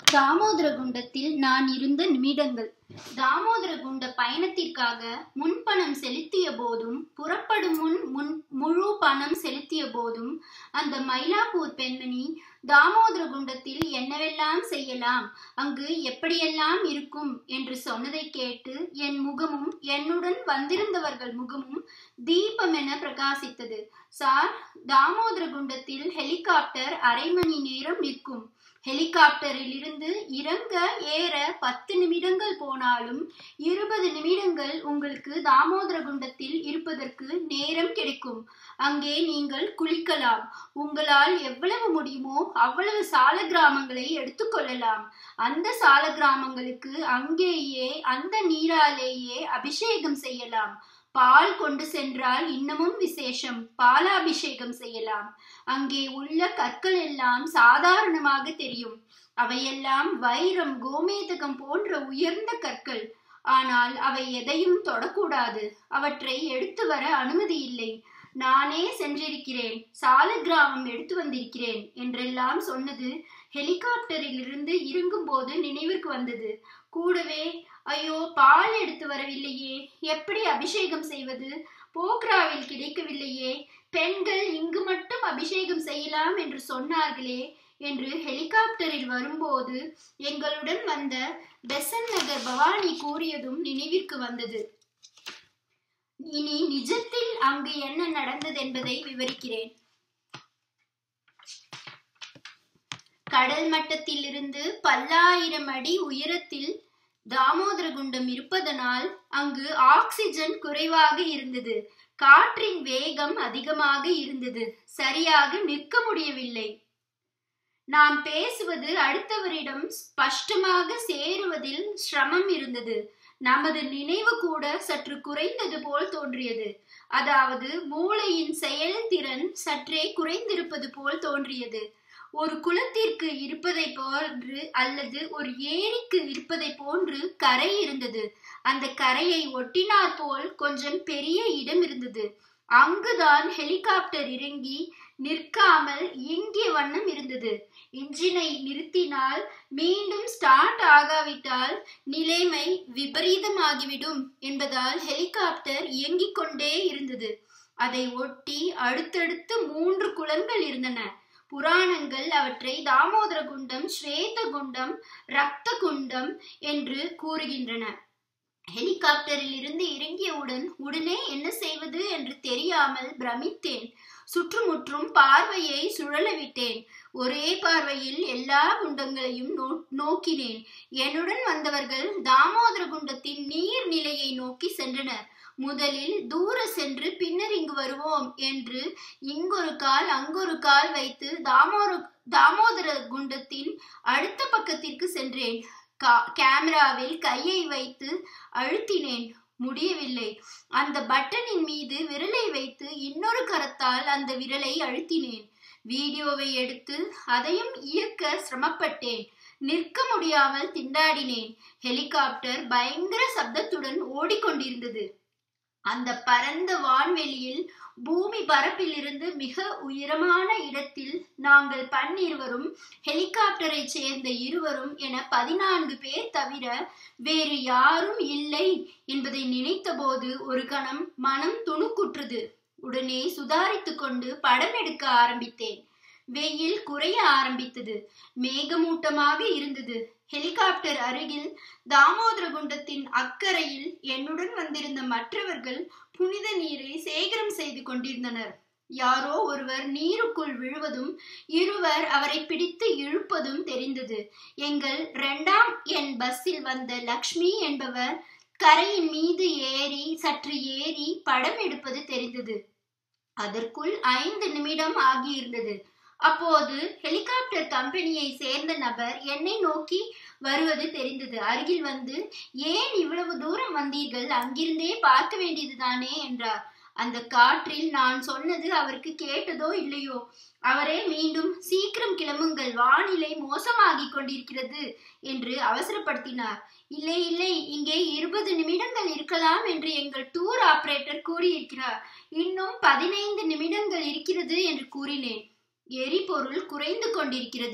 தாமோதரகுண்டத்தில் நான் இருந்த நிமிடங்கள் தாமோதரகுண்ட பயணத்திற்காக முன்பணம் செலுத்திய போதும் புறப்படும் முன் முன் முழு பணம் செலுத்திய போதும் அந்த மயிலாப்பூர் பெண்மணி தாமோதரகுண்டத்தில் என்னவெல்லாம் செய்யலாம் அங்கு எப்படியெல்லாம் இருக்கும் என்று சொன்னதை கேட்டு என் முகமும் என்னுடன் வந்திருந்தவர்கள் முகமும் தீபமென பிரகாசித்தது சார் தாமோதரகுண்டத்தில் ஹெலிகாப்டர் அரை மணி நேரம் நிற்கும் ஹெலிகாப்டரில் இருந்து இறங்க ஏற பத்து நிமிடங்கள் போனாலும் இருபது நிமிடங்கள் உங்களுக்கு தாமோதரகுண்டத்தில் இருப்பதற்கு நேரம் கிடைக்கும் அங்கே நீங்கள் குளிக்கலாம் உங்களால் எவ்வளவு முடியுமோ அவ்வளவு சால கிராமங்களை எடுத்துக்கொள்ளலாம் அந்த சால கிராமங்களுக்கு அங்கேயே அந்த நீராலேயே அபிஷேகம் செய்யலாம் பால் கொண்டு சென்றால் இன்னமும் விசேஷம் பாலாபிஷேகம் செய்யலாம் அங்கே உள்ள கற்கள் எல்லாம் சாதாரணமாக தெரியும் அவையெல்லாம் வைரம் கோமேதகம் போன்ற உயர்ந்த கற்கள் ஆனால் அவை எதையும் தொடக்கூடாது அவற்றை எடுத்து வர அனுமதி இல்லை நானே சென்றிருக்கிறேன் சால கிராமம் எடுத்து வந்திருக்கிறேன் என்றெல்லாம் சொன்னது ஹெலிகாப்டரில் இருந்து இறங்கும் போது நினைவிற்கு வந்தது கூடவே ஐயோ பால் எடுத்து வரவில்லையே எப்படி அபிஷேகம் செய்வது போக்ராவில் கிடைக்கவில்லையே பெண்கள் இங்கு மட்டும் அபிஷேகம் செய்யலாம் என்று சொன்னார்களே என்று ஹெலிகாப்டரில் வரும்போது எங்களுடன் வந்த பெசன் நகர் பவானி கூறியதும் நினைவிற்கு வந்தது இனி நிஜத்தில் அங்கு என்ன நடந்தது என்பதை விவரிக்கிறேன் கடல் மட்டத்தில் இருந்து பல்லாயிரம் அடி உயரத்தில் தாமோதரகுண்டம் இருப்பதனால் அங்கு ஆக்சிஜன் குறைவாக இருந்தது காற்றின் வேகம் அதிகமாக இருந்தது சரியாக நிற்க முடியவில்லை நாம் பேசுவது அடுத்தவரிடம் ஸ்பஷ்டமாக சேருவதில் சிரமம் இருந்தது நமது நினைவு கூட சற்று குறைந்தது போல் தோன்றியது அதாவது மூளையின் செயல்திறன் சற்றே குறைந்திருப்பது போல் தோன்றியது ஒரு குளத்திற்கு இருப்பதை போன்று அல்லது ஒரு ஏரிக்கு இருப்பதை போன்று கரை இருந்தது அந்த கரையை ஒட்டினார் போல் கொஞ்சம் பெரிய இடம் இருந்தது அங்குதான் ஹெலிகாப்டர் இறங்கி நிற்காமல் இயங்கிய வண்ணம் இருந்தது இன்ஜினை நிறுத்தினால் மீண்டும் ஸ்டார்ட் ஆகாவிட்டால் நிலைமை விபரீதமாகிவிடும் என்பதால் ஹெலிகாப்டர் இயங்கிக் கொண்டே இருந்தது அதை ஒட்டி அடுத்தடுத்து மூன்று குளங்கள் இருந்தன புராணங்கள் அவற்றை தாமோதர குண்டம் ஸ்வேத குண்டம் ரத்த குண்டம் என்று கூறுகின்றன ஹெலிகாப்டரில் இருந்து இறங்கியவுடன் உடனே என்ன செய்வது என்று தெரியாமல் பிரமித்தேன் சுற்றுமுற்றும் பார்வையை சுழல விட்டேன் ஒரே பார்வையில் எல்லா குண்டங்களையும் நோ நோக்கினேன் என்னுடன் வந்தவர்கள் தாமோதர குண்டத்தின் நீர் நிலையை நோக்கி சென்றனர் முதலில் தூர சென்று பின்னர் இங்கு வருவோம் என்று இங்கொரு கால் அங்கொரு கால் வைத்து தாமோர தாமோதர குண்டத்தின் அடுத்த பக்கத்திற்கு சென்றேன் கேமராவில் கையை வைத்து அழுத்தினேன் முடியவில்லை அந்த பட்டனின் மீது விரலை வைத்து இன்னொரு கரத்தால் அந்த விரலை அழுத்தினேன் வீடியோவை எடுத்து அதையும் இயக்க சிரமப்பட்டேன் நிற்க முடியாமல் திண்டாடினேன் ஹெலிகாப்டர் பயங்கர சப்தத்துடன் ஓடிக்கொண்டிருந்தது அந்த பரந்த வான்வெளியில் பூமி பரப்பில் இருந்து மிக உயரமான இடத்தில் நாங்கள் பன்னிருவரும் ஹெலிகாப்டரை சேர்ந்த இருவரும் என பதினான்கு பேர் தவிர வேறு யாரும் இல்லை என்பதை நினைத்தபோது ஒரு கணம் மனம் துணுக்குற்றது உடனே சுதாரித்து கொண்டு படம் எடுக்க ஆரம்பித்தேன் வெயில் குறைய ஆரம்பித்தது மேகமூட்டமாக இருந்தது ஹெலிகாப்டர் அருகில் தாமோதர குண்டத்தின் அக்கறையில் என்னுடன் வந்திருந்த மற்றவர்கள் புனித நீரை சேகரம் செய்து கொண்டிருந்தனர் யாரோ ஒருவர் நீருக்குள் விழுவதும் இருவர் அவரை பிடித்து இழுப்பதும் தெரிந்தது எங்கள் இரண்டாம் என் பஸ்ஸில் வந்த லக்ஷ்மி என்பவர் கரையின் மீது ஏறி சற்று ஏறி படம் எடுப்பது தெரிந்தது அதற்குள் ஐந்து நிமிடம் ஆகியிருந்தது அப்போது ஹெலிகாப்டர் கம்பெனியை சேர்ந்த நபர் என்னை நோக்கி வருவது தெரிந்தது அருகில் வந்து ஏன் இவ்வளவு தூரம் வந்தீர்கள் அங்கிருந்தே பார்க்க வேண்டியதுதானே என்றார் அந்த காற்றில் நான் சொன்னது அவருக்கு கேட்டதோ இல்லையோ அவரே மீண்டும் சீக்கிரம் கிளம்புங்கள் வானிலை மோசமாகி கொண்டிருக்கிறது என்று அவசரப்படுத்தினார் இல்லை இல்லை இங்கே இருபது நிமிடங்கள் இருக்கலாம் என்று எங்கள் டூர் ஆபரேட்டர் கூறியிருக்கிறார் இன்னும் பதினைந்து நிமிடங்கள் இருக்கிறது என்று கூறினேன் எரிபொருள் குறைந்து கொண்டிருக்கிறது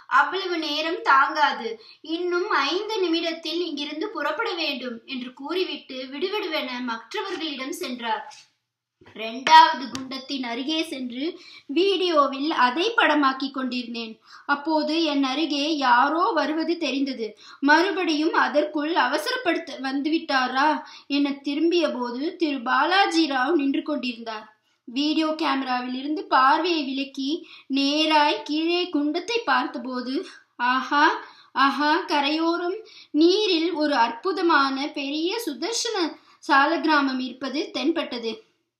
அவ்வளவு நேரம் தாங்காது இன்னும் ஐந்து நிமிடத்தில் இங்கிருந்து புறப்பட வேண்டும் என்று கூறிவிட்டு விடுவிடுவென மற்றவர்களிடம் சென்றார் இரண்டாவது குண்டத்தின் அருகே சென்று வீடியோவில் அதை படமாக்கிக் கொண்டிருந்தேன் அப்போது என் அருகே யாரோ வருவது தெரிந்தது மறுபடியும் அதற்குள் அவசரப்படுத்த வந்துவிட்டாரா என திரும்பிய போது திரு பாலாஜி ராவ் நின்று கொண்டிருந்தார் வீடியோ கேமராவில் இருந்து பார்வையை விலக்கி நேராய் கீழே குண்டத்தை பார்த்தபோது ஆஹா ஆஹா கரையோரம் நீரில் ஒரு அற்புதமான பெரிய சுதர்சன சாலக்கிராமம் இருப்பது தென்பட்டது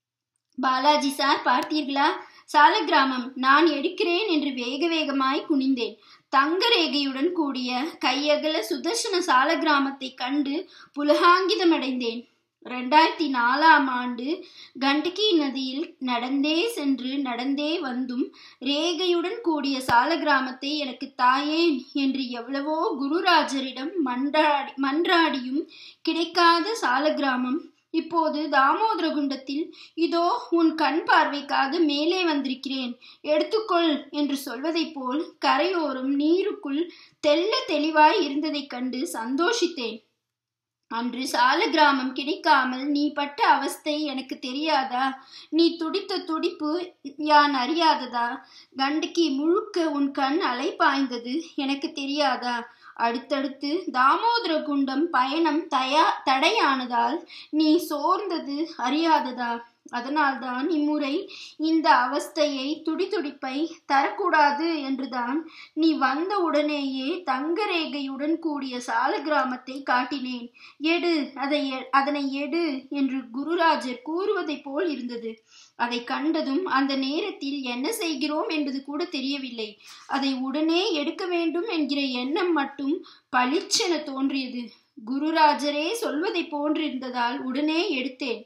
பாலாஜி சார் பார்த்தீர்களா சாலக்கிராமம் நான் எடுக்கிறேன் என்று வேக வேகமாய் குனிந்தேன் தங்க ரேகையுடன் கூடிய கையகல சுதர்சன சாலக்கிராமத்தை கண்டு புலகாங்கிதமடைந்தேன் ரெண்டாயிரத்தி நாலாம் ஆண்டு கண்டகி நதியில் நடந்தே சென்று நடந்தே வந்தும் ரேகையுடன் கூடிய சால கிராமத்தை எனக்கு தாயேன் என்று எவ்வளவோ குருராஜரிடம் மன்றாடி மன்றாடியும் கிடைக்காத சால கிராமம் இப்போது தாமோதர குண்டத்தில் இதோ உன் கண் பார்வைக்காக மேலே வந்திருக்கிறேன் எடுத்துக்கொள் என்று சொல்வதைப் போல் கரையோரம் நீருக்குள் தெல்ல தெளிவாய் இருந்ததைக் கண்டு சந்தோஷித்தேன் அன்று சால கிராமம் கிடைக்காமல் நீ பட்ட அவஸ்தை எனக்கு தெரியாதா நீ துடித்த துடிப்பு யான் அறியாததா கண்டகி முழுக்க உன் கண் அலை பாய்ந்தது எனக்கு தெரியாதா அடுத்தடுத்து தாமோதர குண்டம் பயணம் தயா தடையானதால் நீ சோர்ந்தது அறியாததா அதனால்தான் இம்முறை இந்த அவஸ்தையை துடிதுடிப்பை தரக்கூடாது என்றுதான் நீ வந்த உடனேயே தங்க ரேகையுடன் கூடிய சால கிராமத்தை காட்டினேன் எடு அதை அதனை எடு என்று குருராஜர் கூறுவதைப் போல் இருந்தது அதை கண்டதும் அந்த நேரத்தில் என்ன செய்கிறோம் என்பது கூட தெரியவில்லை அதை உடனே எடுக்க வேண்டும் என்கிற எண்ணம் மட்டும் பளிச்சென தோன்றியது குருராஜரே சொல்வதை போன்றிருந்ததால் உடனே எடுத்தேன்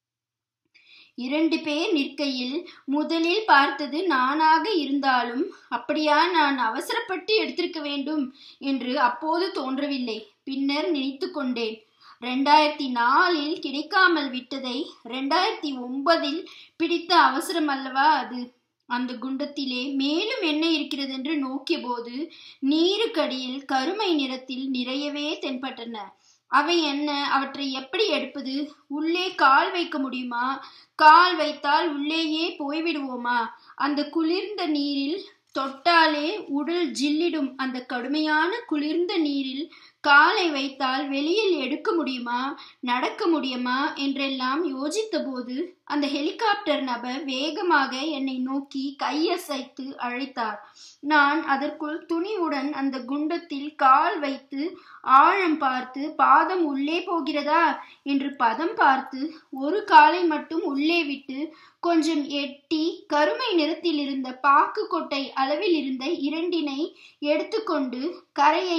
இரண்டு பேர் நிற்கையில் முதலில் பார்த்தது நானாக இருந்தாலும் அப்படியா நான் அவசரப்பட்டு எடுத்திருக்க வேண்டும் என்று அப்போது தோன்றவில்லை பின்னர் நினைத்து கொண்டேன் ரெண்டாயிரத்தி நாலில் கிடைக்காமல் விட்டதை ரெண்டாயிரத்தி ஒன்பதில் பிடித்த அவசரம் அல்லவா அது அந்த குண்டத்திலே மேலும் என்ன இருக்கிறது என்று நோக்கிய போது நீருக்கடியில் கருமை நிறத்தில் நிறையவே தென்பட்டன அவை என்ன அவற்றை எப்படி எடுப்பது உள்ளே கால் வைக்க முடியுமா கால் வைத்தால் உள்ளேயே போய்விடுவோமா அந்த குளிர்ந்த நீரில் தொட்டாலே உடல் ஜில்லிடும் அந்த கடுமையான குளிர்ந்த நீரில் காலை வைத்தால் வெளியில் எடுக்க முடியுமா நடக்க முடியுமா என்றெல்லாம் யோசித்த போது அந்த ஹெலிகாப்டர் நபர் வேகமாக என்னை நோக்கி கையசைத்து அழைத்தார் நான் அதற்குள் துணிவுடன் அந்த குண்டத்தில் கால் வைத்து ஆழம் பார்த்து பாதம் உள்ளே போகிறதா என்று பதம் பார்த்து ஒரு காலை மட்டும் உள்ளே விட்டு கொஞ்சம் எட்டி கருமை நிறத்தில் இருந்த பாக்கு கொட்டை அளவில் இருந்த இரண்டினை எடுத்துக்கொண்டு கரையை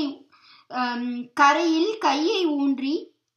கரையில் கையை ஊன்றி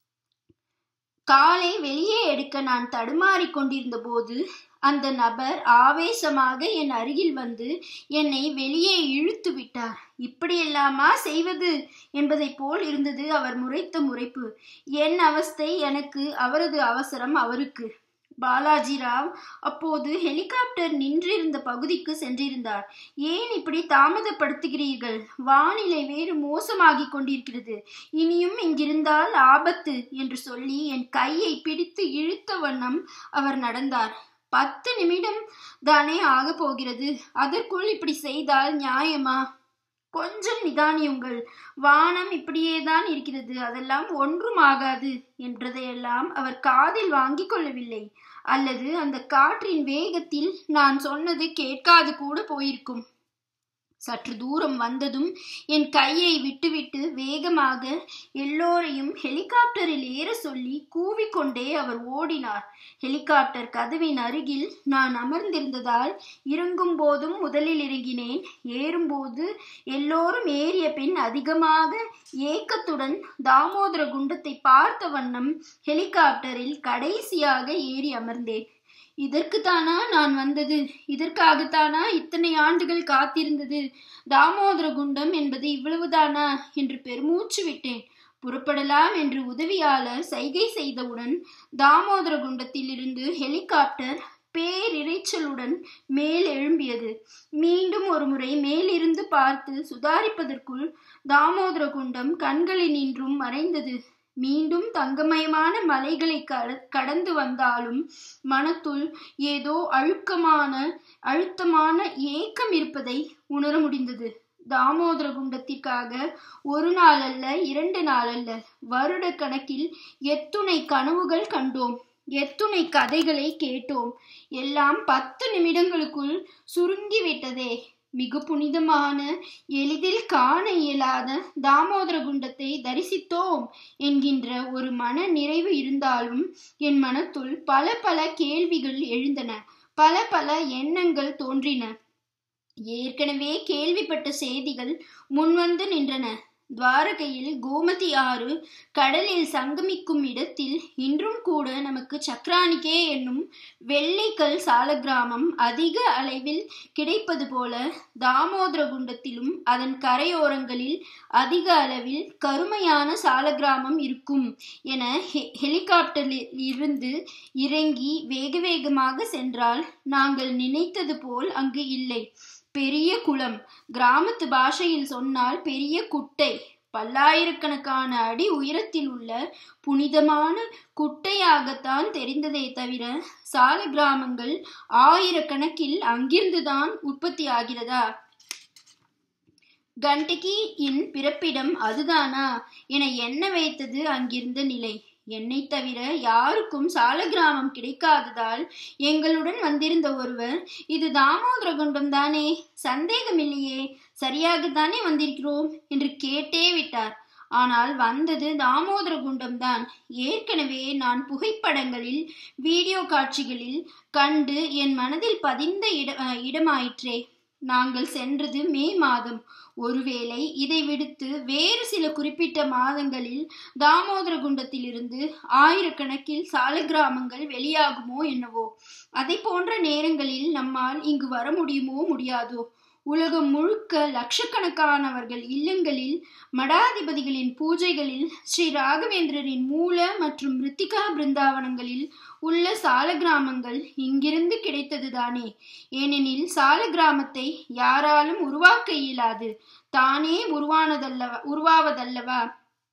காலை வெளியே எடுக்க நான் தடுமாறிக் கொண்டிருந்த போது அந்த நபர் ஆவேசமாக என் அருகில் வந்து என்னை வெளியே இழுத்து விட்டார் இப்படியெல்லாமா செய்வது என்பதைப் போல் இருந்தது அவர் முறைத்த முறைப்பு என் அவஸ்தை எனக்கு அவரது அவசரம் அவருக்கு பாலாஜி ராவ் அப்போது ஹெலிகாப்டர் நின்றிருந்த பகுதிக்கு சென்றிருந்தார் ஏன் இப்படி தாமதப்படுத்துகிறீர்கள் வானிலை வேறு மோசமாகிக் கொண்டிருக்கிறது இனியும் இங்கிருந்தால் ஆபத்து என்று சொல்லி என் கையை பிடித்து இழுத்த வண்ணம் அவர் நடந்தார் பத்து நிமிடம் தானே ஆக போகிறது அதற்குள் இப்படி செய்தால் நியாயமா கொஞ்சம் நிதானியுங்கள் வானம் இப்படியேதான் இருக்கிறது அதெல்லாம் ஒன்றும் ஆகாது என்றதையெல்லாம் அவர் காதில் வாங்கிக் கொள்ளவில்லை அல்லது அந்த காற்றின் வேகத்தில் நான் சொன்னது கேட்காது கூட போயிருக்கும் சற்று தூரம் வந்ததும் என் கையை விட்டுவிட்டு வேகமாக எல்லோரையும் ஹெலிகாப்டரில் ஏற சொல்லி கூவிக்கொண்டே அவர் ஓடினார் ஹெலிகாப்டர் கதவின் அருகில் நான் அமர்ந்திருந்ததால் இறங்கும் போதும் முதலில் இறங்கினேன் ஏறும்போது எல்லோரும் ஏறிய பின் அதிகமாக ஏக்கத்துடன் தாமோதர குண்டத்தை பார்த்த வண்ணம் ஹெலிகாப்டரில் கடைசியாக ஏறி அமர்ந்தேன் இதற்குத்தானா நான் வந்தது இதற்காகத்தானா இத்தனை ஆண்டுகள் காத்திருந்தது தாமோதர குண்டம் என்பது இவ்வளவுதானா என்று பெருமூச்சு விட்டேன் புறப்படலாம் என்று உதவியாளர் சைகை செய்தவுடன் தாமோதர குண்டத்தில் இருந்து ஹெலிகாப்டர் பேரிரைச்சலுடன் மேல் எழும்பியது மீண்டும் ஒரு முறை மேலிருந்து பார்த்து சுதாரிப்பதற்குள் தாமோதர குண்டம் கண்களினின்றும் மறைந்தது மீண்டும் தங்கமயமான மலைகளை கடந்து வந்தாலும் மனத்துள் ஏதோ அழுக்கமான அழுத்தமான ஏக்கம் இருப்பதை உணர முடிந்தது தாமோதர குண்டத்திற்காக ஒரு நாள் அல்ல இரண்டு நாள் அல்ல வருட கணக்கில் எத்துணை கனவுகள் கண்டோம் எத்துணை கதைகளை கேட்டோம் எல்லாம் பத்து நிமிடங்களுக்குள் சுருங்கிவிட்டதே மிக புனிதமான எளிதில் காண இயலாத தாமோதர குண்டத்தை தரிசித்தோம் என்கின்ற ஒரு மன நிறைவு இருந்தாலும் என் மனத்துள் பல பல கேள்விகள் எழுந்தன பல பல எண்ணங்கள் தோன்றின ஏற்கனவே கேள்விப்பட்ட செய்திகள் முன்வந்து நின்றன துவாரகையில் கோமதி ஆறு கடலில் சங்கமிக்கும் இடத்தில் இன்றும் கூட நமக்கு சக்ரானிகே என்னும் வெள்ளைக்கல் சால கிராமம் அதிக அளவில் கிடைப்பது போல தாமோதர குண்டத்திலும் அதன் கரையோரங்களில் அதிக அளவில் கருமையான சால கிராமம் இருக்கும் என ஹெலிகாப்டரில் இருந்து இறங்கி வேக வேகமாக சென்றால் நாங்கள் நினைத்தது போல் அங்கு இல்லை பெரிய குளம் கிராமத்து பாஷையில் சொன்னால் பெரிய குட்டை பல்லாயிரக்கணக்கான அடி உயரத்தில் உள்ள புனிதமான குட்டையாகத்தான் தெரிந்ததே தவிர சால கிராமங்கள் ஆயிரக்கணக்கில் அங்கிருந்துதான் உற்பத்தி ஆகிறதா கண்டகியின் பிறப்பிடம் அதுதானா என எண்ண வைத்தது அங்கிருந்த நிலை என்னை தவிர யாருக்கும் சால கிராமம் கிடைக்காததால் எங்களுடன் வந்திருந்த ஒருவர் இது தாமோதர குண்டம் தானே சந்தேகம் இல்லையே சரியாகத்தானே வந்திருக்கிறோம் என்று கேட்டே விட்டார் ஆனால் வந்தது தாமோதர குண்டம்தான் ஏற்கனவே நான் புகைப்படங்களில் வீடியோ காட்சிகளில் கண்டு என் மனதில் பதிந்த இட இடமாயிற்றே நாங்கள் சென்றது மே மாதம் ஒருவேளை இதை விடுத்து வேறு சில குறிப்பிட்ட மாதங்களில் தாமோதர குண்டத்திலிருந்து ஆயிரக்கணக்கில் சால கிராமங்கள் வெளியாகுமோ என்னவோ அதை போன்ற நேரங்களில் நம்மால் இங்கு வர முடியுமோ முடியாதோ உலகம் முழுக்க லட்சக்கணக்கானவர்கள் இல்லங்களில் மடாதிபதிகளின் பூஜைகளில் ஸ்ரீ ராகவேந்திரரின் மூல மற்றும் ரித்திகா பிருந்தாவனங்களில் உள்ள சால கிராமங்கள் இங்கிருந்து கிடைத்ததுதானே ஏனெனில் சால கிராமத்தை யாராலும் உருவாக்க இயலாது தானே உருவானதல்லவா உருவாவதல்லவா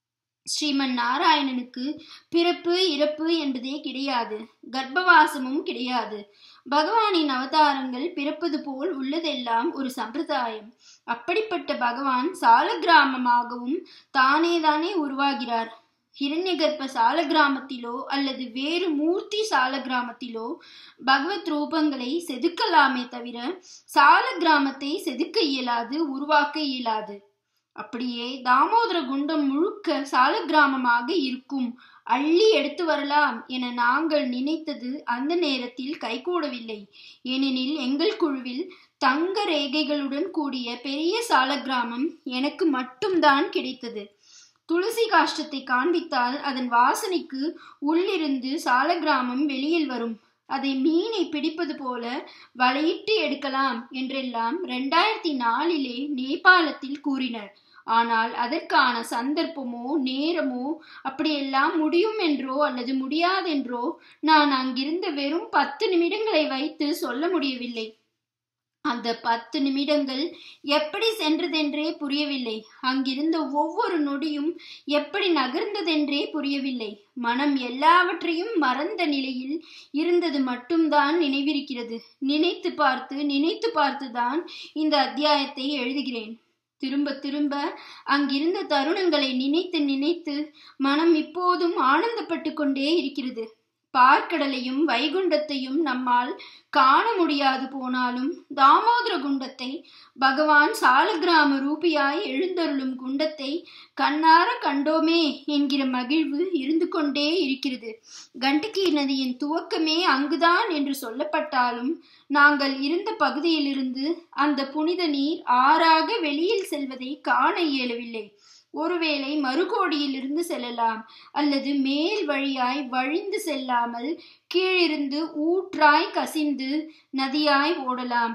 ஸ்ரீமன் நாராயணனுக்கு பிறப்பு இறப்பு என்பதே கிடையாது கர்ப்பவாசமும் கிடையாது பகவானின் அவதாரங்கள் பிறப்பது போல் உள்ளதெல்லாம் ஒரு சம்பிரதாயம் அப்படிப்பட்ட பகவான் சால கிராமமாகவும் தானே தானே உருவாகிறார் ஹிரண்யகர்ப்ப சால கிராமத்திலோ அல்லது வேறு மூர்த்தி சால கிராமத்திலோ பகவத் ரூபங்களை செதுக்கலாமே தவிர சால கிராமத்தை செதுக்க இயலாது உருவாக்க இயலாது அப்படியே தாமோதர குண்டம் முழுக்க சால கிராமமாக இருக்கும் அள்ளி எடுத்து வரலாம் என நாங்கள் நினைத்தது அந்த நேரத்தில் கைகூடவில்லை ஏனெனில் எங்கள் குழுவில் தங்க ரேகைகளுடன் கூடிய பெரிய சால கிராமம் எனக்கு மட்டும்தான் கிடைத்தது துளசி காஷ்டத்தை காண்பித்தால் அதன் வாசனைக்கு உள்ளிருந்து சால கிராமம் வெளியில் வரும் அதை மீனை பிடிப்பது போல வலையிட்டு எடுக்கலாம் என்றெல்லாம் ரெண்டாயிரத்தி நாலிலே நேபாளத்தில் கூறினர் ஆனால் அதற்கான சந்தர்ப்பமோ நேரமோ அப்படியெல்லாம் முடியும் என்றோ அல்லது முடியாதென்றோ நான் அங்கிருந்த வெறும் பத்து நிமிடங்களை வைத்து சொல்ல முடியவில்லை அந்த பத்து நிமிடங்கள் எப்படி சென்றதென்றே புரியவில்லை அங்கிருந்த ஒவ்வொரு நொடியும் எப்படி நகர்ந்ததென்றே புரியவில்லை மனம் எல்லாவற்றையும் மறந்த நிலையில் இருந்தது மட்டும்தான் நினைவிருக்கிறது நினைத்து பார்த்து நினைத்து பார்த்துதான் இந்த அத்தியாயத்தை எழுதுகிறேன் திரும்ப திரும்ப அங்கிருந்த தருணங்களை நினைத்து நினைத்து மனம் இப்போதும் ஆனந்தப்பட்டு கொண்டே இருக்கிறது பார்க்கடலையும் வைகுண்டத்தையும் நம்மால் காண முடியாது போனாலும் தாமோதர குண்டத்தை பகவான் சாலகிராம ரூபியாய் எழுந்தருளும் குண்டத்தை கண்ணார கண்டோமே என்கிற மகிழ்வு இருந்து கொண்டே இருக்கிறது கண்டகி நதியின் துவக்கமே அங்குதான் என்று சொல்லப்பட்டாலும் நாங்கள் இருந்த பகுதியிலிருந்து அந்த புனித நீர் ஆறாக வெளியில் செல்வதை காண இயலவில்லை ஒருவேளை மறுகோடியிலிருந்து செல்லலாம் அல்லது மேல் வழியாய் வழிந்து செல்லாமல் கீழிருந்து ஊற்றாய் கசிந்து நதியாய் ஓடலாம்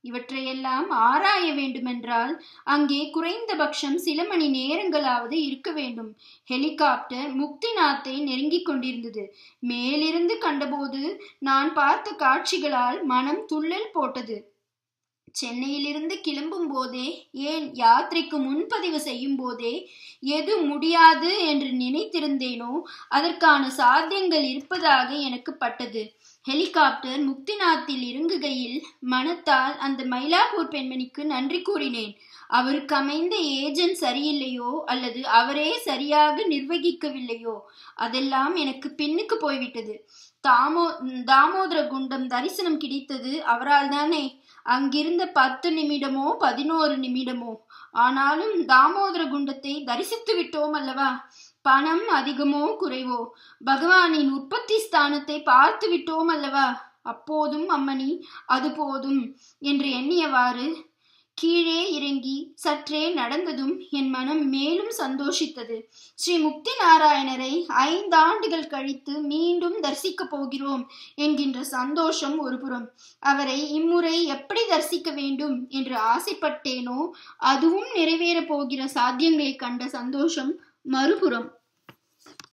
இவற்றையெல்லாம் ஆராய வேண்டுமென்றால் அங்கே குறைந்தபட்சம் சில மணி நேரங்களாவது இருக்க வேண்டும் ஹெலிகாப்டர் முக்திநாத்தை நெருங்கிக் கொண்டிருந்தது மேலிருந்து கண்டபோது நான் பார்த்த காட்சிகளால் மனம் துள்ளல் போட்டது சென்னையிலிருந்து கிளம்பும் போதே ஏன் யாத்திரைக்கு முன்பதிவு செய்யும் போதே எது முடியாது என்று நினைத்திருந்தேனோ அதற்கான சாத்தியங்கள் இருப்பதாக எனக்கு பட்டது ஹெலிகாப்டர் முக்திநாத்தில் இறங்குகையில் மனத்தால் அந்த மயிலாப்பூர் பெண்மணிக்கு நன்றி கூறினேன் அவருக்கு அமைந்த ஏஜென்ட் சரியில்லையோ அல்லது அவரே சரியாக நிர்வகிக்கவில்லையோ அதெல்லாம் எனக்கு பின்னுக்கு போய்விட்டது தாமோ தாமோதர குண்டம் தரிசனம் கிடைத்தது அவரால் தானே அங்கிருந்த பத்து நிமிடமோ பதினோரு நிமிடமோ ஆனாலும் தாமோதர குண்டத்தை தரிசித்து விட்டோம் அல்லவா பணம் அதிகமோ குறைவோ பகவானின் உற்பத்தி ஸ்தானத்தை பார்த்து விட்டோம் அல்லவா அப்போதும் அம்மணி அது போதும் என்று எண்ணியவாறு கீழே இறங்கி சற்றே நடந்ததும் என் மனம் மேலும் சந்தோஷித்தது ஸ்ரீ முக்தி நாராயணரை ஐந்தாண்டுகள் கழித்து மீண்டும் தரிசிக்கப் போகிறோம் என்கின்ற சந்தோஷம் ஒருபுறம் அவரை இம்முறை எப்படி தரிசிக்க வேண்டும் என்று ஆசைப்பட்டேனோ அதுவும் நிறைவேறப் போகிற சாத்தியங்களை கண்ட சந்தோஷம் மறுபுறம்